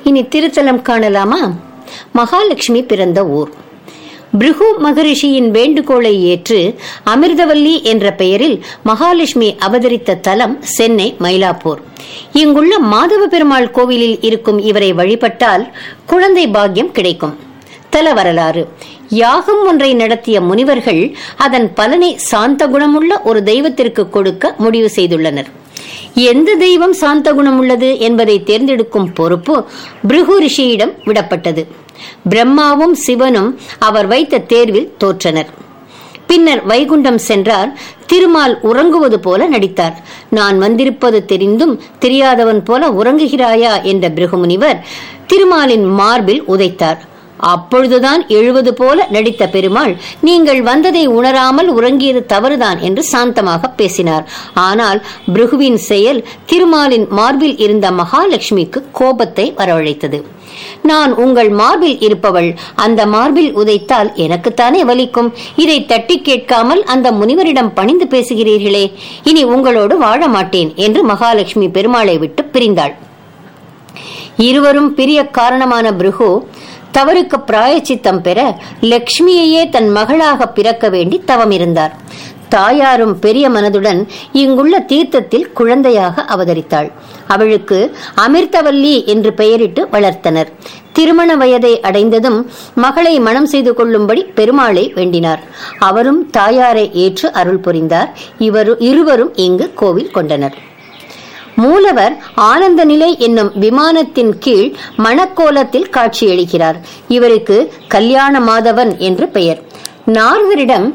இனி திருத்தலம் காணலாமா மகாலட்சுமி பிறந்த ஊர் பிருகு மகரிஷியின் வேண்டுகோளை ஏற்று அமிர்தவல்லி என்ற பெயரில் மகாலட்சுமி அவதரித்த தலம் சென்னை மயிலாப்பூர் இங்குள்ள மாதவ பெருமாள் கோவிலில் இருக்கும் இவரை வழிபட்டால் குழந்தை பாக்கியம் கிடைக்கும் தல வரலாறு யாகம் ஒன்றை நடத்திய முனிவர்கள் அதன் பலனை சாந்த குணமுள்ள ஒரு தெய்வத்திற்கு கொடுக்க முடிவு செய்துள்ளனர் எந்த தெய்வம் சாந்த குணம் உள்ளது என்பதை தேர்ந்தெடுக்கும் பொறுப்பு பிருகு ரிஷியிடம் விடப்பட்டது பிரம்மாவும் சிவனும் அவர் வைத்த தேர்வில் தோற்றனர் பின்னர் வைகுண்டம் சென்றார் திருமால் உறங்குவது போல நடித்தார் நான் வந்திருப்பது தெரிந்தும் தெரியாதவன் போல உறங்குகிறாயா என்ற பிருகுமுனிவர் திருமாலின் மார்பில் உதைத்தார் அப்பொழுதுதான் எழுவது போல நடித்த பெருமாள் நீங்கள் வந்ததை உணராமல் உறங்கியது தவறுதான் என்று சாந்தமாக பேசினார் ஆனால் பிருகுவின் செயல் திருமாலின் மார்பில் இருந்த மகாலட்சுமிக்கு கோபத்தை வரவழைத்தது நான் உங்கள் மார்பில் இருப்பவள் அந்த மார்பில் உதைத்தால் எனக்குத்தானே வலிக்கும் இதை தட்டி கேட்காமல் அந்த முனிவரிடம் பணிந்து பேசுகிறீர்களே இனி உங்களோடு வாழ மாட்டேன் என்று மகாலட்சுமி பெருமாளை விட்டு பிரிந்தாள் இருவரும் பிரிய காரணமான பிருகு தவறுக்கு பிராயச்சித்தம் பெற லக்ஷ்மியையே தன் மகளாக பிறக்க வேண்டி தவம் இருந்தார் தாயாரும் பெரிய மனதுடன் இங்குள்ள தீர்த்தத்தில் குழந்தையாக அவதரித்தாள் அவளுக்கு அமிர்தவல்லி என்று பெயரிட்டு வளர்த்தனர் திருமண வயதை அடைந்ததும் மகளை மனம் செய்து கொள்ளும்படி பெருமாளை வேண்டினார் அவரும் தாயாரை ஏற்று அருள் புரிந்தார் இவரு இருவரும் இங்கு கோவில் கொண்டனர் மூலவர் ஆனந்த நிலை என்னும் விமானத்தின் கீழ் மணக்கோலத்தில் காட்சியளிக்கிறார் இவருக்கு கல்யாண மாதவன் என்று பெயர் நாரதரிடம்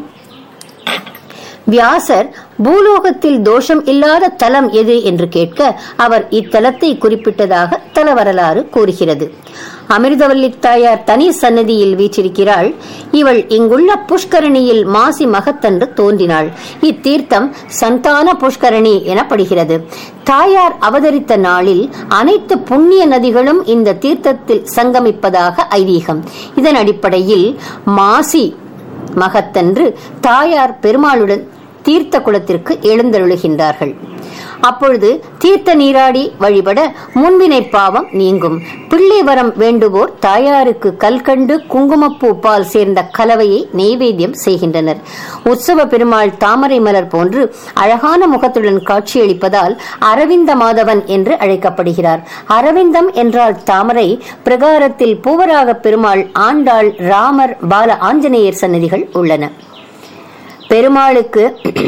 வியாசர் பூலோகத்தில் தோஷம் இல்லாத தலம் எது என்று கேட்க அவர் இத்தலத்தை குறிப்பிட்டதாக தல வரலாறு கூறுகிறது அமிர்தவல்லி தாயார் தனி சன்னதியில் வீற்றிருக்கிறாள் இவள் இங்குள்ள புஷ்கரணியில் மாசி மகத்தன்று தோன்றினாள் இத்தீர்த்தம் சந்தான புஷ்கரணி எனப்படுகிறது தாயார் அவதரித்த நாளில் அனைத்து புண்ணிய நதிகளும் இந்த தீர்த்தத்தில் சங்கமிப்பதாக ஐதீகம் இதன் அடிப்படையில் மாசி மகத்தன்று தாயார் பெருமாளுடன் தீர்த்த குளத்திற்கு எழுந்தருளுகின்றார்கள் அப்பொழுது தீர்த்த நீராடி வழிபட முன்வினை பாவம் நீங்கும் பிள்ளை வரம் வேண்டுவோர் தாயாருக்கு கல்கண்டு குங்குமப்பூ பால் சேர்ந்த கலவையை நெய்வேத்தியம் செய்கின்றனர் உற்சவ பெருமாள் தாமரை மலர் போன்று அழகான முகத்துடன் காட்சியளிப்பதால் அரவிந்த மாதவன் என்று அழைக்கப்படுகிறார் அரவிந்தம் என்றால் தாமரை பிரகாரத்தில் பூவராக பெருமாள் ஆண்டாள் ராமர் பால ஆஞ்சநேயர் சன்னதிகள் உள்ளன பெருமாளுக்கு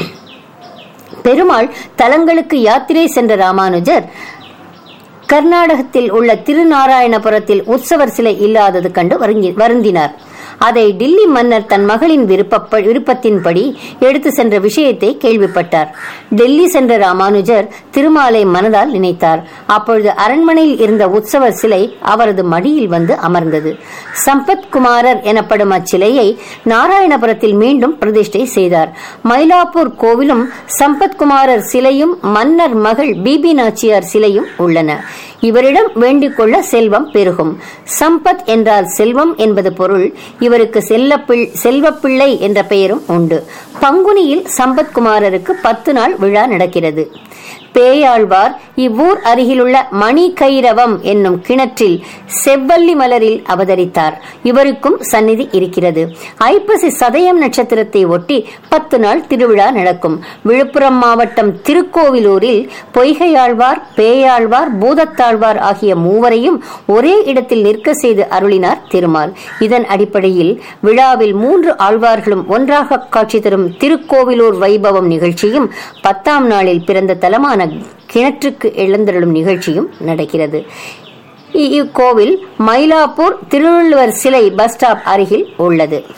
பெருமாள் தலங்களுக்கு யாத்திரை சென்ற ராமானுஜர் கர்நாடகத்தில் உள்ள திருநாராயணபுரத்தில் உற்சவர் சிலை இல்லாதது கண்டு வருந்தினார் அதை டில்லி மன்னர் தன் மகளின் விருப்ப விருப்பத்தின்படி எடுத்து சென்ற விஷயத்தை கேள்விப்பட்டார் டெல்லி சென்ற ராமானுஜர் திருமாலை மனதால் நினைத்தார் அப்பொழுது அரண்மனையில் இருந்த உற்சவர் சிலை அவரது மடியில் வந்து அமர்ந்தது சம்பத் குமாரர் எனப்படும் அச்சிலையை நாராயணபுரத்தில் மீண்டும் பிரதிஷ்டை செய்தார் மயிலாப்பூர் கோவிலும் சம்பத் குமாரர் சிலையும் மன்னர் மகள் பிபி நாச்சியார் சிலையும் உள்ளன இவரிடம் வேண்டிக் கொள்ள செல்வம் பெருகும் சம்பத் என்றால் செல்வம் என்பது பொருள் இவருக்கு செல்லப்பிள் செல்வப்பிள்ளை என்ற பெயரும் உண்டு பங்குனியில் சம்பத்குமாரருக்கு பத்து நாள் விழா நடக்கிறது பேயாழ்வார் இவ்வூர் அருகிலுள்ள மணி கைரவம் என்னும் கிணற்றில் செவ்வல்லி மலரில் அவதரித்தார் இவருக்கும் சந்நிதி இருக்கிறது ஐப்பசி சதயம் நட்சத்திரத்தை ஒட்டி பத்து நாள் திருவிழா நடக்கும் விழுப்புரம் மாவட்டம் திருக்கோவிலூரில் பொய்கையாழ்வார் பேயாழ்வார் பூதத்தாழ்வார் ஆகிய மூவரையும் ஒரே இடத்தில் நிற்க செய்து அருளினார் திருமால் இதன் அடிப்படையில் விழாவில் மூன்று ஆழ்வார்களும் ஒன்றாக காட்சி தரும் திருக்கோவிலூர் வைபவம் நிகழ்ச்சியும் பத்தாம் நாளில் பிறந்த தலமான கிணற்றுக்கு எழுந்தருளும் நிகழ்ச்சியும் நடக்கிறது இக்கோவில் மயிலாப்பூர் திருவள்ளுவர் சிலை பஸ் ஸ்டாப் அருகில் உள்ளது